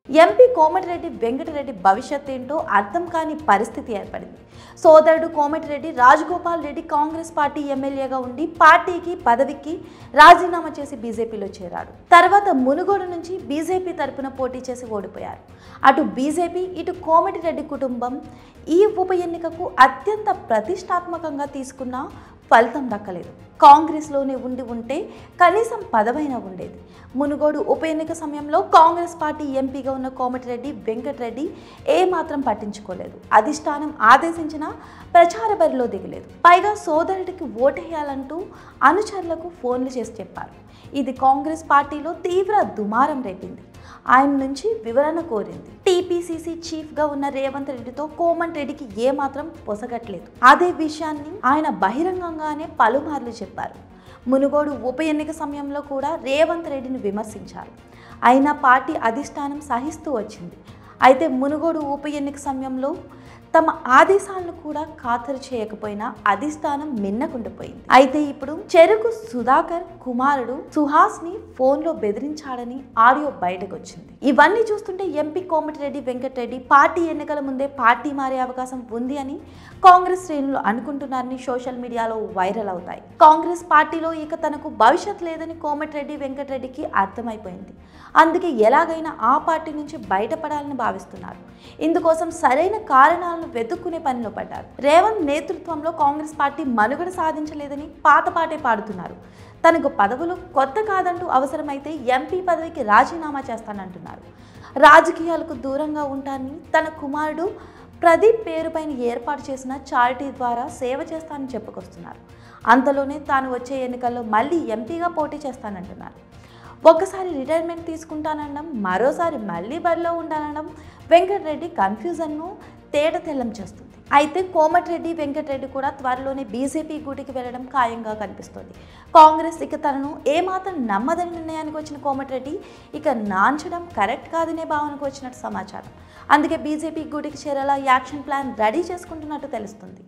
MP Komatireddy Venkatareddy భవిష్యత్ ఏంటో అర్థం కాని పరిస్థితి ఏర్పడింది సోదరుడు కోమటిరెడ్డి రాజగోపాల్ రెడ్డి కాంగ్రెస్ పార్టీ ఎమ్మెల్యేగా ఉండి పార్టీకి పదవికి రాజీనామా చేసి బీజేపీలో చేరాడు తర్వాత మునుగోడు నుంచి బీజేపీ తరపున పోటీ చేసి ఓడిపోయారు అటు బీజేపీ ఇటు కోమటిరెడ్డి కుటుంబం ఈ ఉప ఎన్నికకు అత్యంత ప్రతిష్టాత్మకంగా తీసుకున్న ఫలితం దక్కలేదు కాంగ్రెస్లోనే ఉండి ఉంటే కనీసం పదవైనా ఉండేది మునుగోడు ఉప ఎన్నిక సమయంలో కాంగ్రెస్ పార్టీ ఎంపీగా ఉన్న కోమటిరెడ్డి వెంకటరెడ్డి ఏమాత్రం పట్టించుకోలేదు అధిష్టానం ఆదేశించిన ప్రచార బరిలో దిగలేదు పైగా సోదరుడికి ఓటేయాలంటూ అనుచరులకు ఫోన్లు చేసి చెప్పారు ఇది కాంగ్రెస్ పార్టీలో తీవ్ర దుమారం రేపింది ఆయన నుంచి వివరణ కోరింది టీపీసీసీ చీఫ్ గా ఉన్న రేవంత్ రెడ్డితో కోమన్ రెడ్డికి ఏమాత్రం పొసగట్లేదు అదే విషయాన్ని ఆయన బహిరంగంగానే పలుమార్లు చెప్పారు మునుగోడు ఉప ఎన్నిక సమయంలో కూడా రేవంత్ రెడ్డిని విమర్శించారు అయినా పార్టీ అధిష్టానం సహిస్తూ వచ్చింది అయితే మునుగోడు ఉప ఎన్నిక సమయంలో తమ ఆదేశాలను కూడా ఖాతరు చేయకపోయినా అధిష్టానం మిన్నకుండిపోయింది అయితే ఇప్పుడు చెరుకు సుధాకర్ కుమారుడు సుహాస్ ని ఫోన్ లో బెదిరించాడని ఆడియో బయటకు వచ్చింది ఇవన్నీ చూస్తుంటే ఎంపీ కోమటిరెడ్డి వెంకటరెడ్డి పార్టీ ఎన్నికల ముందే పార్టీ మారే అవకాశం ఉంది అని కాంగ్రెస్ శ్రేణులు అనుకుంటున్నారని సోషల్ మీడియాలో వైరల్ అవుతాయి కాంగ్రెస్ పార్టీలో ఇక తనకు భవిష్యత్ లేదని కోమటిరెడ్డి వెంకటరెడ్డికి అర్థమైపోయింది అందుకే ఎలాగైనా ఆ పార్టీ నుంచి బయటపడాలని భావిస్తున్నారు ఇందుకోసం సరైన కారణాలను వెతుక్కునే పనిలో పడ్డారు రేవంత్ నేతృత్వంలో కాంగ్రెస్ పార్టీ మనుగడ సాధించలేదని పాత పాటే పాడుతున్నారు తనకు పదవులు కొత్త కాదంటూ అవసరమైతే ఎంపీ పదవికి రాజీనామా చేస్తానంటున్నారు రాజకీయాలకు దూరంగా ఉంటానని తన కుమారుడు ప్రదీప్ పేరుపైన ఏర్పాటు చేసిన చారిటీ ద్వారా సేవ చేస్తానని చెప్పుకొస్తున్నారు అంతలోనే తాను వచ్చే ఎన్నికల్లో మళ్ళీ ఎంపీగా పోటీ చేస్తానంటున్నారు ఒక్కసారి రిటైర్మెంట్ తీసుకుంటానడం మరోసారి మళ్ళీ బరిలో ఉండాలనడం వెంకటరెడ్డి కన్ఫ్యూజన్ను తేట తెల్లం చేస్తుంది అయితే కోమటిరెడ్డి వెంకటరెడ్డి కూడా త్వరలోనే బీజేపీ గూటికి వెళ్ళడం ఖాయంగా కనిపిస్తోంది కాంగ్రెస్ ఇక తనను ఏమాత్రం నమ్మదని నిర్ణయానికి వచ్చిన కోమటిరెడ్డి ఇక నాంచడం కరెక్ట్ కాదనే భావనకు వచ్చినట్టు సమాచారం అందుకే బీజేపీ గూటికి చేరేలా యాక్షన్ ప్లాన్ రెడీ చేసుకుంటున్నట్టు తెలుస్తుంది